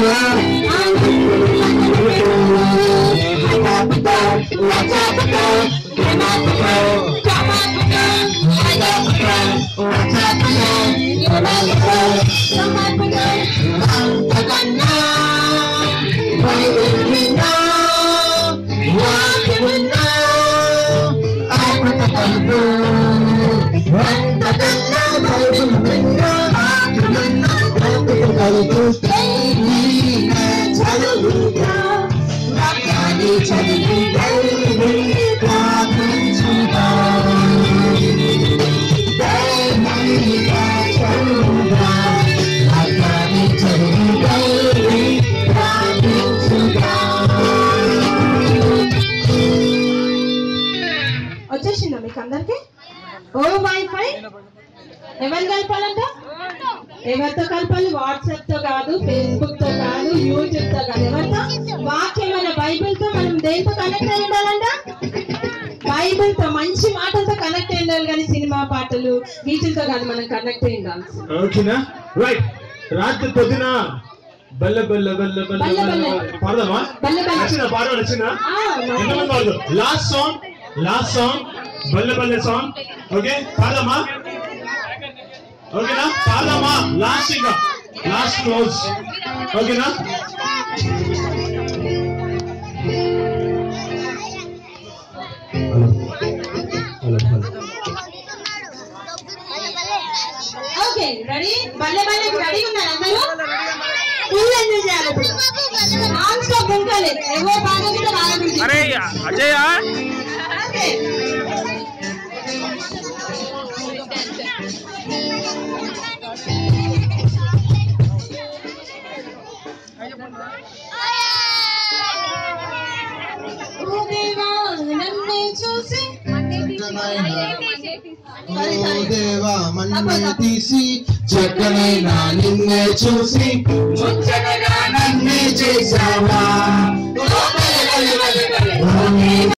వచ్చేసిందా మీకు అందరికి ఓ వైఫై ఎవరు కలపాలంట ఎవరితో కలపాలి వాట్సాప్ తో కాదు ఫేస్బుక్ తో కాదు యూట్యూబ్ తో కాదు ఎవరితో వాక్యమైన బైబిల్ తో మనం దేంతో కనెక్ట్ అయి ఉండాలంట బైబిల్ తో మంచి మాటలతో కనెక్ట్ అయి ఉండాలి కానీ సినిమా పాటలు వీటితో కాదు మనం కనెక్ట్ అయి ఉండాలి ఓకేనా రైట్ రాత్రి పొద్దున బల్ల బల్ల బల్ల బల్ల బల్ల బల్ల. బల్ల పాడదామా బల్ల బల్ల. నచ్చిందా పాడ నచ్చిందా ఆ, ఎంతమంది పాడదు లాస్ట్ సాంగ్ లాస్ట్ సాంగ్ బల్ల బల్ల సాంగ్ ఓకే పాడదామా ఓకేనా పాడదామా లాస్ట్ ఇంకా లాస్ట్ క్లోజ్ ఓకేనా hello hello hello okay ready బల్లె బల్లె రెడీ ఉన్నారు అందరూ నాన్ స్టాప్ ఉండాలి ఎవరు బాగా బాగా అరే అజయ్ ఓకే ఓ దేవా నన్నే చూసి ఓ దేవా మన్నే తీసి చక్కనైన నిన్నే చూసి ముచ్చటగా నన్నే చేసావా ఓ బలె బలె బలె బలె. ఓ